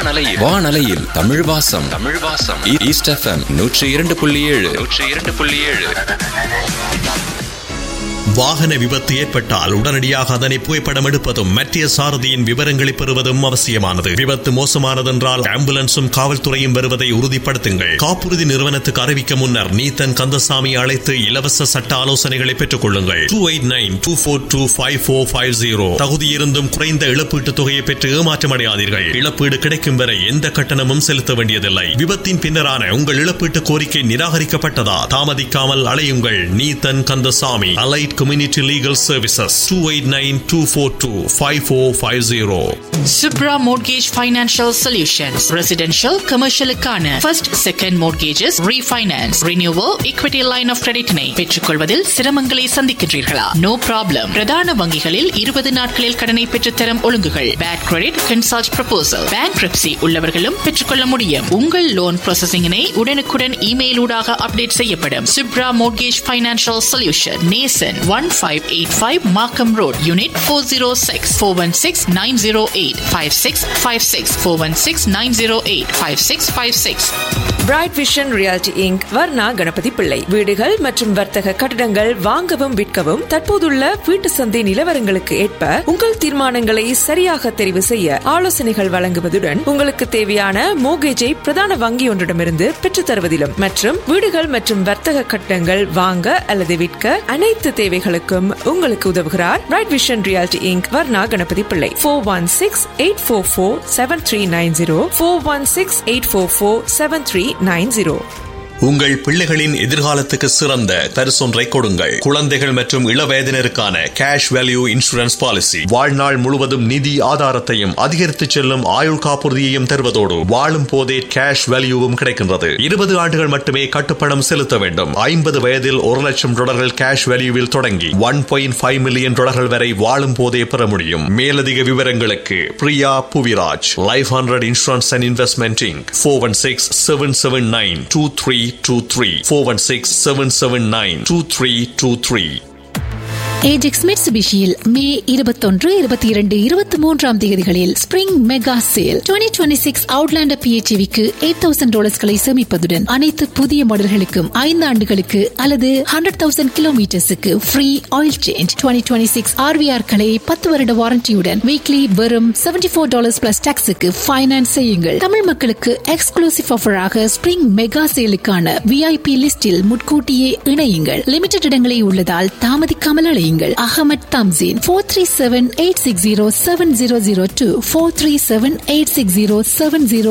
வானலையில் வானலையில் தமிழ் வாசம் தமிழ் வாசம் ஈஸ்ட் எஃப்எம் நூற்றி இரண்டு புள்ளி ஏழு நூற்றி இரண்டு புள்ளி ஏழு வாகன விபத்து ஏற்பட்டால் உடனடியாக அதனை புகைப்படம் எடுப்பதும் மத்திய சாரதியின் விவரங்களை பெறுவதும் அவசியமானது விபத்து மோசமானதென்றால் ஆம்புலன்ஸும் காவல்துறையும் வருவதை உறுதிப்படுத்துங்கள் காப்புறுதி நிறுவனத்துக்கு அறிவிக்க முன்னர் நீத்தன் கந்தசாமி அழைத்து இலவச சட்ட ஆலோசனைகளை பெற்றுக் கொள்ளுங்கள் two eight nine two four two five four five zero தகுதியிருந்தும் குறைந்த இழப்பீட்டுத் தொகையை பெற்று ஏமாற்றமடையாதீர்கள் இழப்பீடு கிடைக்கும் வரை எந்த கட்டணமும் செலுத்த வேண்டியதில்லை விபத்தின் பின்னரான உங்கள் இழப்பீட்டு கோரிக்கை நிராகரிக்கப்பட்டதா தாமதிக்காமல் அலையுங்கள் Neethan Kandasamy allied community legal services two eight nine two four two five four five zero Subra Mortgage Financial Solutions. Residential, commercial-க்கான first, second mortgages, refinance, renewal, equity line of credit-னை பெற்றுக்கொள்வதில் சிரமங்களை சந்திக்கின்றீர்களா? No problem. பிரதான வங்கிகளில் இருபது நாட்களில் கடனை பெற்றுத்தரும் ஒழுங்குகள். Bad credit, consult proposal. Bankruptcy உள்ளவர்களும் பெற்றுக்கொள்ள முடியும். உங்கள் லோன் ப்ராசஸிங்கினை உடனுக்குடன் இமெயில் ஊடாக அப்டேட் செய்யப்படும். Subra Mortgage Financial Solution. Nesan one five eight five Markham road unit four zero six four one six nine zero eight five six five six four one six nine zero eight five six five six Bright Vision Realty Inc Varna Ganapathy Pillai வீடுகள் மற்றும் வர்த்தக கட்டடங்கள் வாங்கவும் விற்கவும் தற்போதுள்ள வீட்டு சந்தை நிலவரங்களுக்கு ஏற்ப உங்கள் தீர்மானங்களை சரியாக தெரிவு செய்ய ஆலோசனைகள் வழங்குவதுடன் உங்களுக்கு தேவையான மோகேஜை பிரதான வங்கி ஒன்றிடமிருந்து பெற்றுத் தருவதிலும் மற்றும் வீடுகள் மற்றும் வர்த்தக கட்டடங்கள் வாங்க அல்லது விற்க அனைத்து தேவைகளுக்கும் உங்களுக்கு உதவுகிறார் Bright Vision Realty Inc Varna Ganapathy Pillai four one six eight four four seven three nine zero four one six eight four four seven three nine zero உங்கள் பிள்ளைகளின் எதிர்காலத்துக்கு சிறந்த பரிசொன்றை கொடுங்கள் குழந்தைகள் மற்றும் இளவயதினருக்கான கேஷ் வேல்யூ இன்சூரன்ஸ் பாலிசி வாழ்நாள் முழுவதும் நிதி ஆதாரத்தையும் அதிகரித்து செல்லும் ஆயுள் காப்புறுதியையும் தருவதோடு வாழும் போதே கேஷ் வேல்யூவும் கிடைக்கின்றது இருபது ஆண்டுகள் மட்டுமே கட்டுப்பணம் செலுத்த வேண்டும் ஐம்பது வயதில் ஒரு லட்சம் டாலர்கள் கேஷ் வேல்யூவில் தொடங்கி ஒன் பாயிண்ட் ஃபைவ் மில்லியன் டாலர்கள் வரை வாழும் போதே பெற முடியும் மேலதிக விவரங்களுக்கு Priya Puviraj life hundred insurance and investment Inc four one six seven seven nine two three 23 416 2323 Ajax மிட்சுபிஷியில் மே இருபத்தொன்று இருபத்தி இரண்டு இருபத்தி மூன்றாம் தேதிகளில் spring mega sale twenty twenty six Outlander பிஹெச்விக்கு எயிட் தௌசண்ட் டாலர்ஸ்களை சேமிப்பதுடன் அனைத்து புதிய மாடல்களுக்கும் ஐந்து ஆண்டுகளுக்கு அல்லது ஹண்ட்ரட் தௌசண்ட் கிலோமீட்டர்ஸுக்கு free oil change twenty twenty six ஆர்விஆர்களை பத்து வருட வாரண்டியுடன் வீக்லி வெறும் seventy four dollars plus டாக்ஸுக்கு finance செய்யுங்கள் தமிழ் மக்களுக்கு எக்ஸ்க்ளூசிவ் ஆஃபராக ஸ்பிரிங் மெகா சேலுக்கான விஐபி லிஸ்டில் முன்கூட்டியே இணையுங்கள் லிமிடெட் இடங்களே உள்ளதால் தாமதிக்காமல் அழையுங்கள் Ahmed Thamseen four three seven eight six zero seven zero zero two four three seven eight six zero seven zero